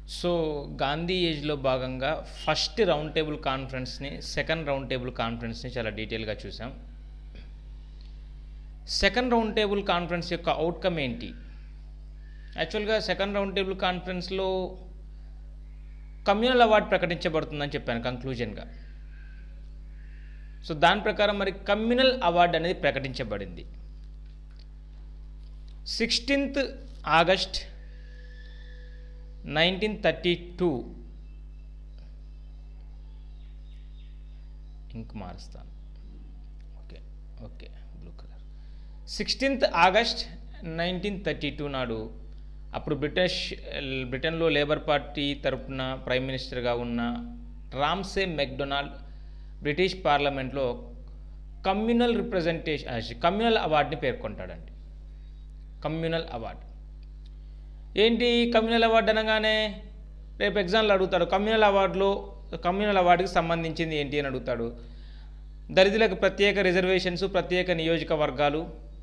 so Gandhi ఏజ్లో భాగంగా first round table కాన్ఫరెన్స్ని సెకండ్ రౌండ్ టేబుల్ కాన్ఫరెన్స్ని చాలా డీటెయిల్గా చూసాం సెకండ్ రౌండ్ టేబుల్ కాన్ఫరెన్స్ యొక్క అవుట్కమ్ ఏంటి యాక్చువల్గా సెకండ్ రౌండ్ టేబుల్ కాన్ఫరెన్స్లో కమ్యూనల్ అవార్డు ప్రకటించబడుతుందని చెప్పాను కంక్లూజన్గా సో దాని ప్రకారం మరి కమ్యూనల్ అవార్డు అనేది ప్రకటించబడింది sixteenth August nineteen thirty two ink మారుస్తాను okay okay blue colour sixteenth August nineteen thirty two నాడు అప్పుడు బ్రిటిష్ బ్రిటన్లో లేబర్ పార్టీ తరపున ప్రైమ్ మినిస్టర్గా ఉన్న రామ్సే మెక్డొనాల్డ్ బ్రిటిష్ పార్లమెంట్లో కమ్యూనల్ రిప్రజెంటేషన్ కమ్యూనల్ అవార్డుని పేర్కొంటాడండి కమ్యూనల్ అవార్డు ఏంటి కమ్యూనల్ అవార్డు అనగానే రేపు ఎగ్జామ్లో అడుగుతాడు కమ్యూనల్ అవార్డులో కమ్యూనల్ అవార్డుకి సంబంధించింది ఏంటి అని అడుగుతాడు దళితులకు ప్రత్యేక రిజర్వేషన్స్ ప్రత్యేక నియోజకవర్గాలు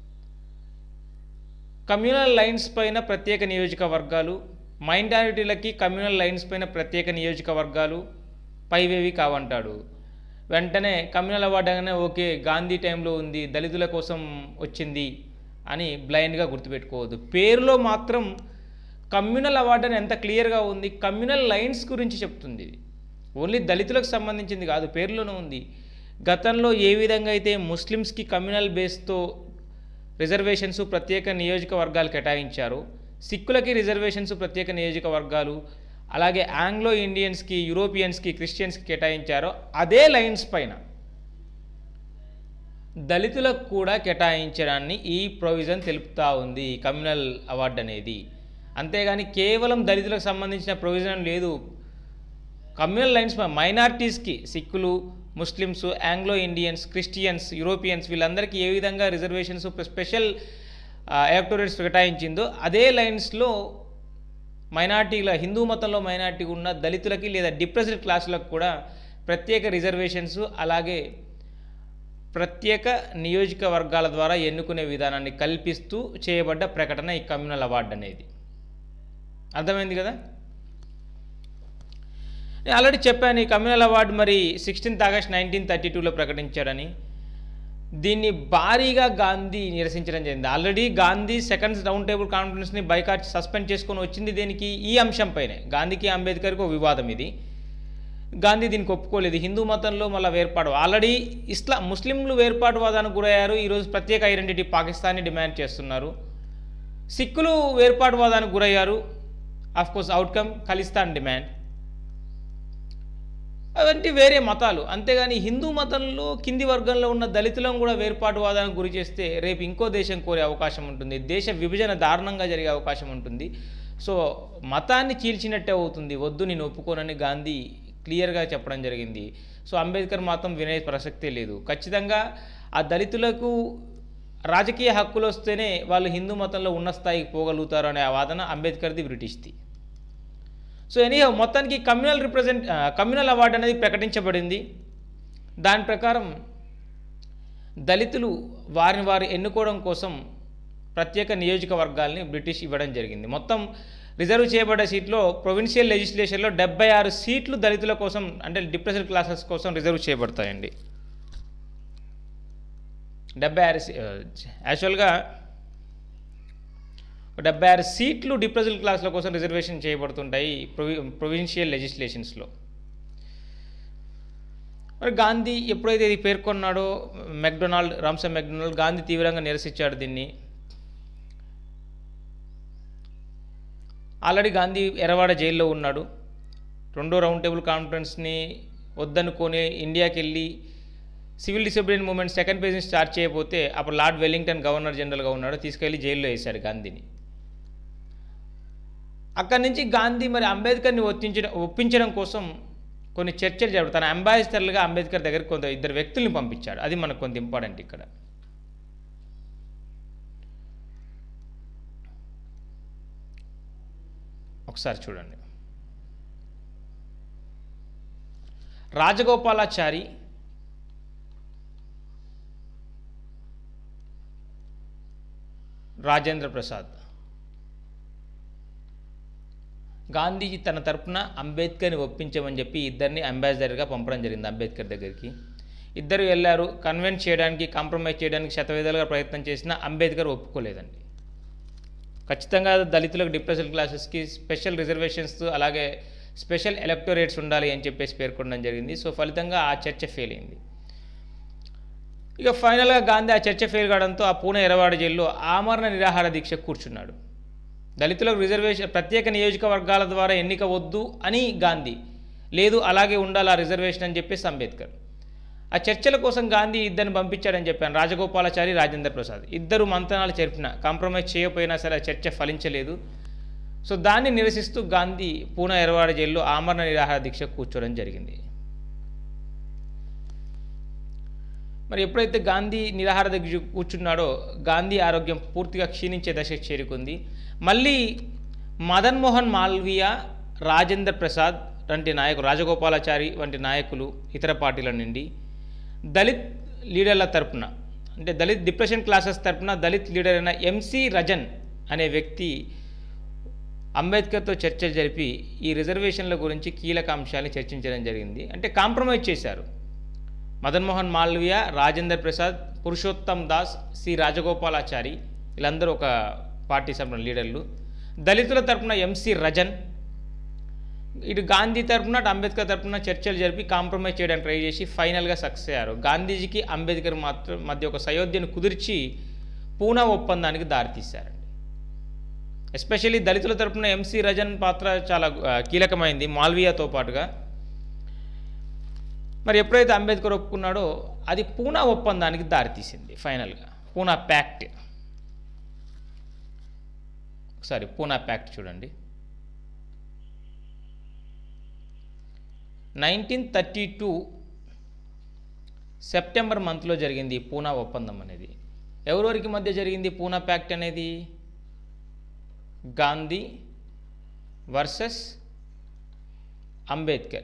కమ్యూనల్ లైన్స్ పైన ప్రత్యేక నియోజకవర్గాలు మైనారిటీలకి కమ్యూనల్ లైన్స్ పైన ప్రత్యేక నియోజకవర్గాలు పైవేవి కావంటాడు వెంటనే కమ్యూనల్ అవార్డు అనగానే ఓకే గాంధీ టైంలో ఉంది దళితుల కోసం వచ్చింది అని బ్లైండ్గా గుర్తుపెట్టుకోవద్దు పేరులో మాత్రం కమ్యూనల్ అవార్డు అని ఎంత క్లియర్గా ఉంది కమ్యూనల్ లైన్స్ గురించి చెప్తుంది ఇది ఓన్లీ దళితులకు సంబంధించింది కాదు పేరులోనే ఉంది గతంలో ఏ విధంగా అయితే ముస్లిమ్స్కి కమ్యూనల్ బేస్తో రిజర్వేషన్స్ ప్రత్యేక నియోజకవర్గాలు కేటాయించారు సిక్కులకి రిజర్వేషన్స్ ప్రత్యేక నియోజకవర్గాలు అలాగే ఆంగ్లో ఇండియన్స్కి యూరోపియన్స్కి క్రిస్టియన్స్కి కేటాయించారో అదే లైన్స్ పైన దళితులకు కూడా కేటాయించడాన్ని ఈ ప్రొవిజన్ తెలుపుతూ ఉంది ఈ కమ్యూనల్ అవార్డు అనేది అంతేగాని కేవలం దళితులకు సంబంధించిన ప్రొవిజన్ లేదు కమ్యూనల్ లైన్స్ మైనార్టీస్కి సిక్కులు Muslims Anglo Indians Christians Europeans వీళ్ళందరికీ ఏ విధంగా రిజర్వేషన్స్ స్పెషల్ ఎలక్టోరేట్స్ కేటాయించిందో అదే లైన్స్లో మైనార్టీల హిందూ మతంలో మైనార్టీ ఉన్న దళితులకి లేదా డిప్రెస్డ్ క్లాసులకు కూడా ప్రత్యేక రిజర్వేషన్స్ అలాగే ప్రత్యేక నియోజకవర్గాల ద్వారా ఎన్నుకునే విధానాన్ని కల్పిస్తూ చేయబడ్డ ప్రకటన ఈ కమ్యూనల్ అవార్డు అనేది అర్థమైంది కదా నేను ఆల్రెడీ చెప్పాను ఈ కమ్యూనల్ అవార్డు మరి సిక్స్టీన్త్ ఆగస్ట్ నైన్టీన్ థర్టీ టూలో ప్రకటించాడని దీన్ని భారీగా గాంధీ నిరసించడం జరిగింది already Gandhi second round table కాన్ఫరెన్స్ని బైకాట్ సస్పెండ్ చేసుకొని వచ్చింది దేనికి ఈ అంశంపైనే గాంధీకి అంబేద్కర్కి ఒక వివాదం ఇది గాంధీ దీనికి ఒప్పుకోలేదు హిందూ మతంలో మళ్ళీ వేర్పాటు ఆల్రెడీ ఇస్లా ముస్లింలు వేర్పాటువాదానికి గురయ్యారు ఈరోజు ప్రత్యేక ఐడెంటిటీ పాకిస్తాన్ని డిమాండ్ చేస్తున్నారు సిక్కులు వేర్పాటువాదానికి గురయ్యారు కోర్స్ అవుట్కమ్ ఖలిస్తాన్ డిమాండ్ అవంటి వేరే మతాలు అంతేగాని హిందూ మతంలో కింది వర్గంలో ఉన్న దళితులను కూడా వేర్పాటువాదానికి గురి చేస్తే రేపు ఇంకో దేశం కోరే అవకాశం ఉంటుంది దేశ విభజన దారుణంగా జరిగే అవకాశం ఉంటుంది సో మతాన్ని చీల్చినట్టే అవుతుంది వద్దు నేను ఒప్పుకోనని గాంధీ క్లియర్గా చెప్పడం జరిగింది సో అంబేద్కర్ మాత్రం వినే ప్రసక్తే లేదు ఖచ్చితంగా ఆ దళితులకు రాజకీయ హక్కులు వస్తేనే వాళ్ళు హిందూ మతంలో ఉన్న స్థాయికి పోగలుగుతారు అనే ఆ వాదన అంబేద్కర్ది బ్రిటిష్ది సో ఎనీ మొత్తానికి కమ్యూనల్ రిప్రజెంట్ కమ్యూనల్ అవార్డు అనేది ప్రకటించబడింది దాని ప్రకారం దళితులు వారిని వారు ఎన్నుకోవడం కోసం ప్రత్యేక నియోజకవర్గాల్ని బ్రిటిష్ ఇవ్వడం జరిగింది మొత్తం రిజర్వ్ చేయబడ్డ సీట్లో ప్రొవిన్షియల్ లెజిస్లేషన్లో డెబ్బై ఆరు సీట్లు దళితుల కోసం అంటే డిప్రెస్డ్ క్లాసెస్ కోసం రిజర్వ్ చేయబడతాయండి డెబ్బై ఆరు యాక్చువల్గా డెబ్బై ఆరు సీట్లు డిప్రెజల్ క్లాసుల కోసం రిజర్వేషన్ చేయబడుతుంటాయి ప్రొవి ప్రొవిన్షియల్ లెజిస్లేషన్స్లో మరి గాంధీ ఎప్పుడైతే ఇది పేర్కొన్నాడో మెక్డొనాల్డ్ రామ్సే మెక్డొనాల్డ్ గాంధీ తీవ్రంగా నిరసించాడు దీన్ని ఆల్రెడీ గాంధీ ఎర్రవాడ జైల్లో ఉన్నాడు రెండో రౌండ్ టేబుల్ కాన్ఫరెన్స్ని వద్దనుకొని ఇండియాకి వెళ్ళి సివిల్ డిసిప్లిన్ మూవ్మెంట్ సెకండ్ పేజ్ని స్టార్ట్ చేయకపోతే అప్పుడు లార్డ్ వెల్లింగ్టన్ గవర్నర్ జనరల్గా ఉన్నాడు తీసుకెళ్ళి జైల్లో వేశాడు గాంధీని అక్కడి నుంచి గాంధీ మరి అంబేద్కర్ని ఒప్పించడం ఒప్పించడం కోసం కొన్ని చర్చలు జరుపు తన అంబాసిడర్లుగా అంబేద్కర్ దగ్గరికి కొంత ఇద్దరు వ్యక్తుల్ని పంపించాడు అది మనకు కొంత ఇంపార్టెంట్ ఇక్కడ ఒకసారి చూడండి రాజగోపాలాచారి రాజేంద్ర ప్రసాద్ గాంధీజీ తన తరపున అంబేద్కర్ని ఒప్పించమని చెప్పి ఇద్దరిని అంబాసిడర్గా పంపడం జరిగింది అంబేద్కర్ దగ్గరికి ఇద్దరు వెళ్ళారు కన్విన్స్ చేయడానికి కాంప్రమైజ్ చేయడానికి శతవిధాలుగా ప్రయత్నం చేసినా అంబేద్కర్ ఒప్పుకోలేదండి ఖచ్చితంగా దళితులకు డిప్రెషన్ క్లాసెస్కి స్పెషల్ రిజర్వేషన్స్ అలాగే స్పెషల్ ఎలక్టోరేట్స్ ఉండాలి అని చెప్పేసి పేర్కొనడం జరిగింది సో ఫలితంగా ఆ చర్చ ఫెయిల్ అయింది ఇక ఫైనల్గా గాంధీ ఆ చర్చ ఫెయిల్ కావడంతో ఆ పూణె ఎరవాడ జైల్లో ఆమరణ నిరాహార దీక్ష కూర్చున్నాడు దళితులకు రిజర్వేషన్ ప్రత్యేక నియోజకవర్గాల ద్వారా ఎన్నిక వద్దు అని గాంధీ లేదు అలాగే ఉండాలి ఆ రిజర్వేషన్ అని చెప్పేసి అంబేద్కర్ ఆ చర్చల కోసం గాంధీ ఇద్దరిని పంపించాడని చెప్పాను రాజగోపాలాచారి రాజేంద్ర ప్రసాద్ ఇద్దరు మంతనాలు జరిపిన కాంప్రమైజ్ చేయకపోయినా సరే ఆ చర్చ ఫలించలేదు సో దాన్ని నిరసిస్తూ గాంధీ పూణె ఎరవాడ జైల్లో ఆమరణ నిరాహార దీక్ష కూర్చోవడం జరిగింది మరి ఎప్పుడైతే గాంధీ నిరాహార దీక్ష కూర్చున్నాడో గాంధీ ఆరోగ్యం పూర్తిగా క్షీణించే దశకు చేరుకుంది మళ్ళీ మదన్ మోహన్ మాల్వియా రాజేంద్ర ప్రసాద్ వంటి నాయకులు రాజగోపాలాచారి వంటి నాయకులు ఇతర పార్టీల నుండి దళిత్ లీడర్ల తరపున అంటే దళిత్ డిప్రెషన్ క్లాసెస్ తరపున దళిత్ లీడర్ అయిన ఎంసి రజన్ అనే వ్యక్తి అంబేద్కర్తో చర్చలు జరిపి ఈ రిజర్వేషన్ల గురించి కీలక అంశాన్ని చర్చించడం జరిగింది అంటే కాంప్రమైజ్ చేశారు మదన్ మోహన్ మాల్వియా రాజేందర్ ప్రసాద్ పురుషోత్తమ్ దాస్ సి రాజగోపాలాచారి వీళ్ళందరూ ఒక పార్టీ సంబంధించిన లీడర్లు దళితుల తరపున ఎంసి రజన్ ఇటు గాంధీ తరపున అటు అంబేద్కర్ తరపున చర్చలు జరిపి కాంప్రమైజ్ చేయడానికి ట్రై చేసి ఫైనల్గా సక్సెస్ అయ్యారు గాంధీజీకి అంబేద్కర్ మాత్రం మధ్య ఒక సయోధ్యను కుదిర్చి పూనా ఒప్పందానికి దారితీశారండి ఎస్పెషల్లీ దళితుల తరపున ఎంసి రజన్ పాత్ర చాలా ఆ, కీలకమైంది మాల్వియాతో పాటుగా మరి ఎప్పుడైతే అంబేద్కర్ ఒప్పుకున్నాడో అది పూనా ఒప్పందానికి దారితీసింది ఫైనల్గా పూనా ప్యాక్ట్ ఒకసారి పూనా ప్యాక్ట్ చూడండి నైన్టీన్ థర్టీ టూ సెప్టెంబర్ మంత్లో జరిగింది ఈ పూనా ఒప్పందం అనేది ఎవరెవరికి మధ్య జరిగింది పూనా ప్యాక్ట్ అనేది గాంధీ వర్సెస్ అంబేద్కర్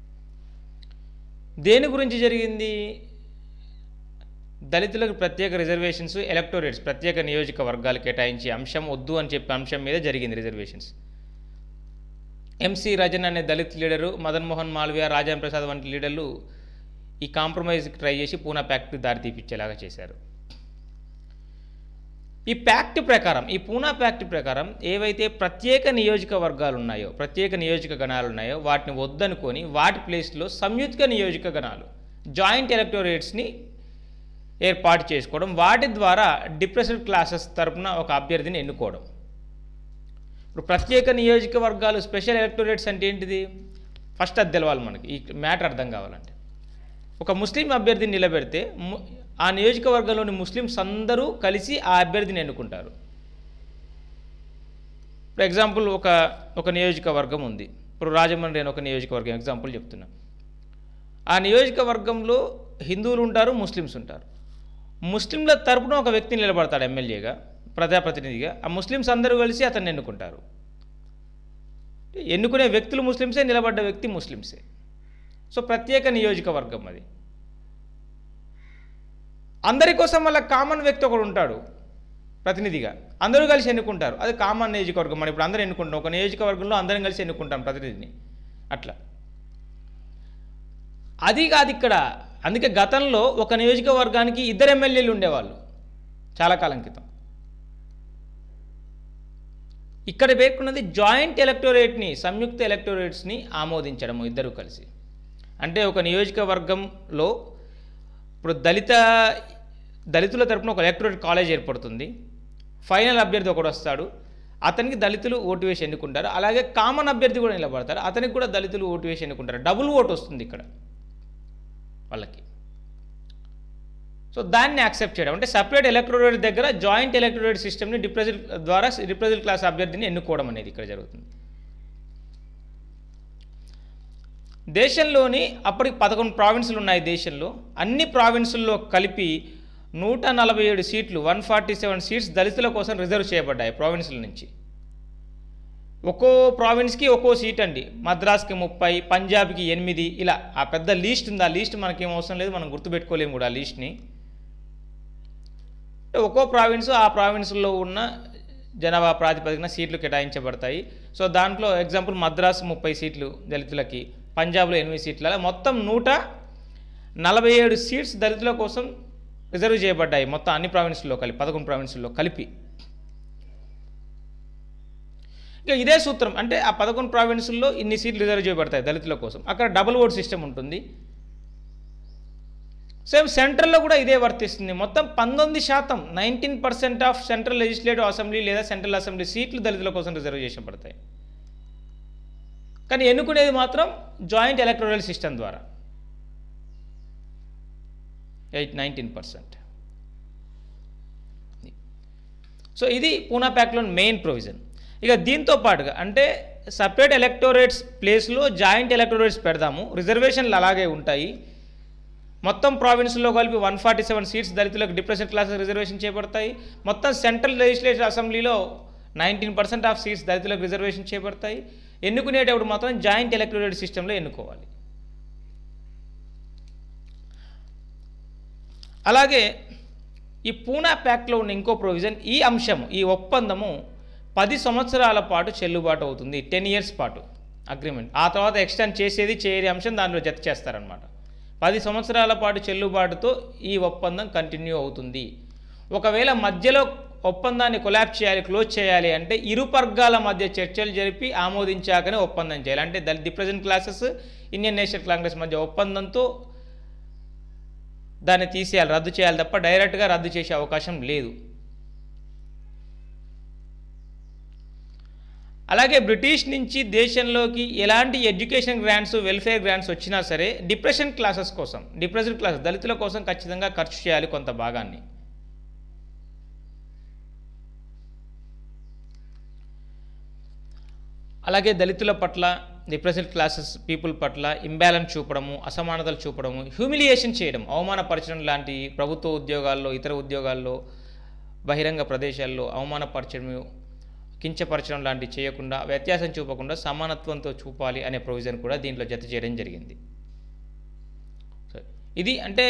దేని గురించి జరిగింది దళితులకు ప్రత్యేక రిజర్వేషన్స్ ఎలక్టోరేట్స్ ప్రత్యేక నియోజకవర్గాలు కేటాయించే అంశం వద్దు అని చెప్పే అంశం మీద జరిగింది రిజర్వేషన్స్ ఎంసి రజన్ అనే దళిత్ లీడరు మదన్ మోహన్ మాల్వియా రాజేంద్ర ప్రసాద్ వంటి లీడర్లు ఈ కాంప్రమైజ్కి ట్రై చేసి పూనా ప్యాక్ట్కి దారి తీపిచ్చేలాగా చేశారు ఈ ప్యాక్ట్ ప్రకారం ఈ పూనా ప్యాక్ట్ ప్రకారం ఏవైతే ప్రత్యేక నియోజకవర్గాలు ఉన్నాయో ప్రత్యేక నియోజక గణాలు ఉన్నాయో వాటిని వద్దనుకొని వాటి ప్లేస్లో సంయుక్త నియోజక గణాలు జాయింట్ ఎలక్టోరేట్స్ని ఏర్పాటు చేసుకోవడం వాటి ద్వారా డిప్రెస్డ్ క్లాసెస్ తరపున ఒక అభ్యర్థిని ఎన్నుకోవడం ఇప్పుడు ప్రత్యేక నియోజకవర్గాలు స్పెషల్ ఎలక్టోరేట్స్ అంటే ఏంటిది ఫస్ట్ అది తెలవాలి మనకి ఈ మ్యాటర్ అర్థం కావాలంటే ఒక ముస్లిం అభ్యర్థిని నిలబెడితే ము- ఆ నియోజకవర్గంలోని ముస్లిమ్స్ అందరూ కలిసి ఆ అభ్యర్థిని ఎన్నుకుంటారు ఫర్ ఎగ్జాంపుల్ ఒక ఒక నియోజకవర్గం ఉంది ఇప్పుడు రాజమండ్రి అని ఒక నియోజకవర్గం ఎగ్జాంపుల్ చెప్తున్నా ఆ నియోజకవర్గంలో హిందువులు ఉంటారు ముస్లిమ్స్ ఉంటారు ముస్లింల తరపున ఒక వ్యక్తిని నిలబడతాడు ఎమ్మెల్యేగా ప్రజాప్రతినిధిగా ఆ ముస్లిమ్స్ అందరూ కలిసి అతన్ని ఎన్నుకుంటారు ఎన్నుకునే వ్యక్తులు ముస్లిమ్సే నిలబడ్డ వ్యక్తి ముస్లిమ్సే సో ప్రత్యేక నియోజకవర్గం అది అందరి కోసం మళ్ళీ కామన్ వ్యక్తి ఒకడు ఉంటాడు ప్రతినిధిగా అందరూ కలిసి ఎన్నుకుంటారు అది కామన్ నియోజకవర్గం మనం ఇప్పుడు అందరూ ఎన్నుకుంటాం ఒక నియోజకవర్గంలో అందరం కలిసి ఎన్నుకుంటాం ప్రతినిధిని అట్లా అది కాదు ఇక్కడ అందుకే గతంలో ఒక నియోజకవర్గానికి ఇద్దరు ఎమ్మెల్యేలు ఉండేవాళ్ళు చాలా కాలం క్రితం ఇక్కడ పేర్కొన్నది జాయింట్ ఎలక్టోరేట్ని సంయుక్త ఎలక్టోరేట్స్ని ఆమోదించడము ఇద్దరు కలిసి అంటే ఒక నియోజకవర్గంలో ఇప్పుడు దళిత దళితుల తరపున ఒక ఎలక్టోరేట్ కాలేజ్ ఏర్పడుతుంది ఫైనల్ అభ్యర్థి ఒకడు వస్తాడు అతనికి దళితులు ఓటు వేసి ఎన్నుకుంటారు అలాగే కామన్ అభ్యర్థి కూడా నిలబడతారు అతనికి కూడా దళితులు ఓటు వేసి ఎన్నుకుంటారు డబుల్ ఓటు వస్తుంది ఇక్కడ వాళ్ళకి సో దాన్ని యాక్సెప్ట్ చేయడం అంటే సపరేట్ ఎలక్టోరేట్ దగ్గర జాయింట్ ఎలక్టోరేట్ సిస్టమ్ని రిప్రజెంట్ ద్వారా రిప్రజెంట్ క్లాస్ అభ్యర్థిని ఎన్నుకోవడం అనేది ఇక్కడ జరుగుతుంది దేశంలోని అప్పటికి పదకొండు ప్రావిన్సులు ఉన్నాయి దేశంలో అన్ని ప్రావిన్సుల్లో కలిపి నూట నలభై ఏడు సీట్లు వన్ ఫార్టీ సెవెన్ సీట్స్ దళితుల కోసం రిజర్వ్ చేయబడ్డాయి ప్రావిన్సుల నుంచి ఒక్కో ప్రావిన్స్కి ఒక్కో సీట్ అండి మద్రాస్కి ముప్పై పంజాబ్కి ఎనిమిది ఇలా ఆ పెద్ద లీస్ట్ ఉంది ఆ లీస్ట్ మనకేం అవసరం లేదు మనం గుర్తుపెట్టుకోలేము కూడా ఆ లీస్ట్ని ఒక్కో ప్రావిన్స్ ఆ ప్రావిన్స్లో ఉన్న జనాభా ప్రాతిపదికన సీట్లు కేటాయించబడతాయి సో దాంట్లో ఎగ్జాంపుల్ మద్రాసు ముప్పై సీట్లు దళితులకి పంజాబ్లో ఎనిమిది సీట్ల మొత్తం నూట నలభై ఏడు సీట్స్ దళితుల కోసం రిజర్వ్ చేయబడ్డాయి మొత్తం అన్ని ప్రావిన్సుల్లో కలిపి పదకొండు ప్రావిన్సుల్లో కలిపి ఇక ఇదే సూత్రం అంటే ఆ పదకొండు ప్రావిన్సుల్లో ఇన్ని సీట్లు రిజర్వ్ చేయబడతాయి దళితుల కోసం అక్కడ డబుల్ ఓట్ సిస్టమ్ ఉంటుంది సేమ్ సెంట్రల్లో కూడా ఇదే వర్తిస్తుంది మొత్తం పంతొమ్మిది శాతం nineteen percent of central legislative assembly లేదా సెంట్రల్ అసెంబ్లీ సీట్లు దళితుల కోసం రిజర్వ్ చేయబడతాయి కానీ ఎన్నుకునేది మాత్రం జాయింట్ ఎలక్టోరల్ సిస్టమ్ ద్వారా ఎయిట్ నైన్టీన్ పర్సెంట్ సో ఇది పూనా ప్యాక్లోని మెయిన్ ప్రొవిజన్ ఇక దీంతో పాటుగా అంటే సపరేట్ ఎలక్టోరేట్స్ ప్లేస్లో జాయింట్ ఎలక్టోరేట్స్ పెడదాము రిజర్వేషన్లు అలాగే ఉంటాయి మొత్తం ప్రావిన్స్లో కలిపి వన్ ఫార్టీ సెవెన్ సీట్స్ దళితులకు డిప్రెషన్ క్లాసెస్ రిజర్వేషన్ చేయబడతాయి మొత్తం సెంట్రల్ లెజిస్లేటివ్ అసెంబ్లీలో నైన్టీన్ పర్సెంట్ ఆఫ్ సీట్స్ దళితులకు రిజర్వేషన్ చేయబడతాయి ఎన్నుకునేటప్పుడు మాత్రం జాయింట్ ఎలక్టోరేట్ సిస్టంలో ఎన్నుకోవాలి అలాగే ఈ పూనా ప్యాక్ట్లో ఉన్న ఇంకో ప్రొవిజన్ ఈ అంశం ఈ ఒప్పందము పది సంవత్సరాల పాటు చెల్లుబాటు అవుతుంది టెన్ ఇయర్స్ పాటు అగ్రిమెంట్ ఆ తర్వాత ఎక్స్టెండ్ చేసేది చేయని అంశం దాంట్లో జత చేస్తారనమాట పది సంవత్సరాల పాటు చెల్లుబాటుతో ఈ ఒప్పందం కంటిన్యూ అవుతుంది ఒకవేళ మధ్యలో ఒప్పందాన్ని కొలాబ్ చేయాలి క్లోజ్ చేయాలి అంటే ఇరు వర్గాల మధ్య చర్చలు జరిపి ఆమోదించాకనే ఒప్పందం చేయాలి అంటే దళిత the present classes Indian National Congress మధ్య ఒప్పందంతో దాన్ని తీసేయాలి రద్దు చేయాలి తప్ప డైరెక్ట్గా రద్దు చేసే అవకాశం లేదు అలాగే బ్రిటిష్ నుంచి దేశంలోకి ఎలాంటి ఎడ్యుకేషన్ గ్రాంట్స్ వెల్ఫేర్ గ్రాంట్స్ వచ్చినా సరే డిప్రెషన్ క్లాసెస్ కోసం డిప్రెషన్ క్లాసెస్ దళితుల కోసం ఖచ్చితంగా ఖర్చు చేయాలి కొంత భాగాన్ని అలాగే దళితుల పట్ల డిప్రెషన్ క్లాసెస్ పీపుల్ పట్ల ఇంబ్యాలెన్స్ చూపడము అసమానతలు చూపడము హ్యూమిలియేషన్ చేయడం అవమానపరచడం లాంటి ప్రభుత్వ ఉద్యోగాల్లో ఇతర ఉద్యోగాల్లో బహిరంగ ప్రదేశాల్లో అవమానపరచడం కించపరచడం లాంటివి చేయకుండా వ్యత్యాసం చూపకుండా సమానత్వంతో చూపాలి అనే ప్రొవిజన్ కూడా దీంట్లో జత చేయడం జరిగింది సో ఇది అంటే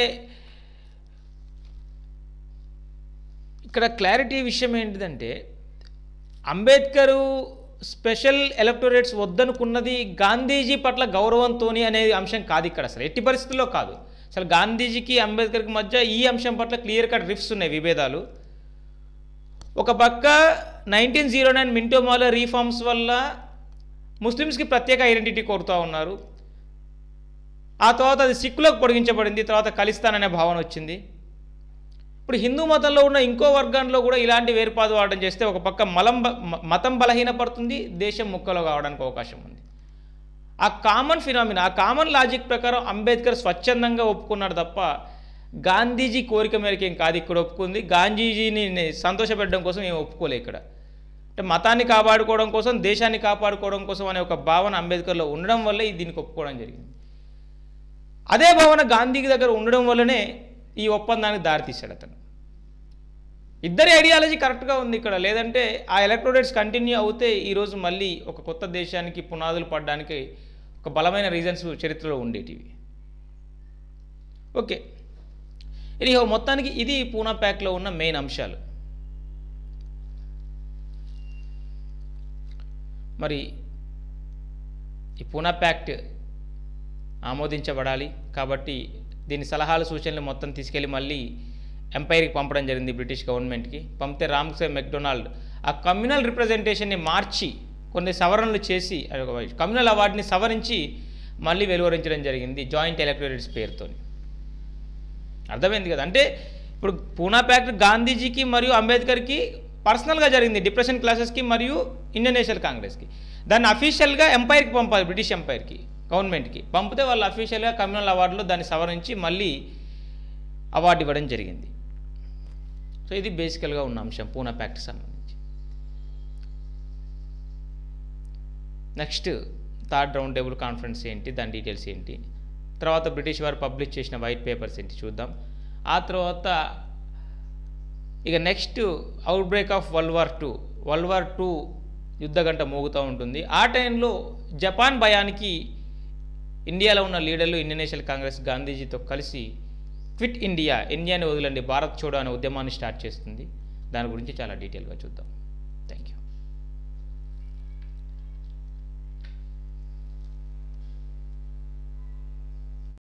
ఇక్కడ క్లారిటీ విషయం ఏంటిదంటే అంబేద్కరు స్పెషల్ ఎలక్టోరేట్స్ వద్దనుకున్నది గాంధీజీ పట్ల గౌరవంతో అనే అంశం కాదు ఇక్కడ అసలు ఎట్టి పరిస్థితుల్లో కాదు అసలు గాంధీజీకి అంబేద్కర్కి మధ్య ఈ అంశం పట్ల క్లియర్ కట్ రిఫ్స్ ఉన్నాయి విభేదాలు ఒక పక్క నైన్టీన్ జీరో నైన్ మింటోమాలో రీఫార్మ్స్ వల్ల ముస్లిమ్స్కి ప్రత్యేక ఐడెంటిటీ కోరుతూ ఉన్నారు ఆ తర్వాత అది సిక్కులకు పొడిగించబడింది తర్వాత ఖలిస్తాన్ అనే భావన వచ్చింది ఇప్పుడు హిందూ మతంలో ఉన్న ఇంకో వర్గంలో కూడా ఇలాంటి వేర్పాటు వాడడం చేస్తే ఒక పక్క మలం బ- మ- మతం బలహీనపడుతుంది దేశం ముక్కలో కావడానికి అవకాశం ఉంది ఆ కామన్ ఫినామినా ఆ కామన్ లాజిక్ ప్రకారం అంబేద్కర్ స్వచ్ఛందంగా ఒప్పుకున్నాడు తప్ప గాంధీజీ కోరిక మేరకు ఏం కాదు ఇక్కడ ఒప్పుకుంది గాంధీజీని నే- సంతోషపెట్టడం కోసం ఏం ఒప్పుకోలే ఇక్కడ అంటే మతాన్ని కాపాడుకోవడం కోసం దేశాన్ని కాపాడుకోవడం కోసం అనే ఒక భావన అంబేద్కర్లో ఉండడం వల్లే ఇది దీనికి ఒప్పుకోవడం జరిగింది అదే భావన గాంధీకి దగ్గర ఉండడం వల్లనే ఈ ఒప్పందానికి దారితీశాడు అతను ఇద్దరి ఐడియాలజీ కరెక్ట్గా ఉంది ఇక్కడ లేదంటే ఆ ఎలక్ట్రోడేట్స్ కంటిన్యూ అవుతే ఈరోజు మళ్ళీ ఒక కొత్త దేశానికి పునాదులు పడడానికి ఒక బలమైన రీజన్స్ చరిత్రలో ఉండేటివి ఓకే ఇది మొత్తానికి ఇది పూనా ప్యాక్లో ఉన్న మెయిన్ అంశాలు మరి ఈ పూనా ప్యాక్ట్ ఆమోదించబడాలి కాబట్టి దీని సలహాలు సూచనలు మొత్తం తీసుకెళ్ళి మళ్ళీ ఎంపైర్కి పంపడం జరిగింది బ్రిటిష్ గవర్నమెంట్కి పంపితే రామ్సే మెక్డొనాల్డ్ ఆ కమ్యూనల్ రిప్రజెంటేషన్ని మార్చి కొన్ని సవరణలు చేసి కమ్యూనల్ అవార్డుని సవరించి మళ్ళీ వెలువరించడం జరిగింది జాయింట్ ఎలక్టోరేట్స్ పేరుతోని అర్థమైంది కదా అంటే ఇప్పుడు పూనా ప్యాక్ట్ గాంధీజీకి మరియు అంబేద్కర్కి పర్సనల్గా జరిగింది డిప్రెషన్ క్లాసెస్కి మరియు ఇండియన్ నేషనల్ కాంగ్రెస్కి దాన్ని అఫీషియల్గా ఎంపైర్కి పంపాలి బ్రిటిష్ ఎంపైర్కి గవర్నమెంట్కి పంపితే వాళ్ళు అఫీషియల్గా కమ్యూనల్ అవార్డులో దాన్ని సవరించి మళ్ళీ అవార్డు ఇవ్వడం జరిగింది సో ఇది బేసికల్గా ఉన్న అంశం పూనా ప్యాక్ట్ సంబంధించి next third round table conference ఏంటి దాని డీటెయిల్స్ ఏంటి తర్వాత బ్రిటిష్ వారు పబ్లిష్ చేసిన వైట్ పేపర్స్ ఏంటి చూద్దాం ఆ తర్వాత ఇక next outbreak of world war two world war two యుద్ధగంట మోగుతూ ఉంటుంది ఆ టైంలో జపాన్ భయానికి ఇండియాలో ఉన్న లీడర్లు ఇండియన్ నేషనల్ కాంగ్రెస్ గాంధీజీతో కలిసి క్విట్ ఇండియా ఇండియాని వదలండి భారత్ చూడో అనే ఉద్యమాన్ని స్టార్ట్ చేస్తుంది దాని గురించి చాలా డీటెయిల్గా చూద్దాం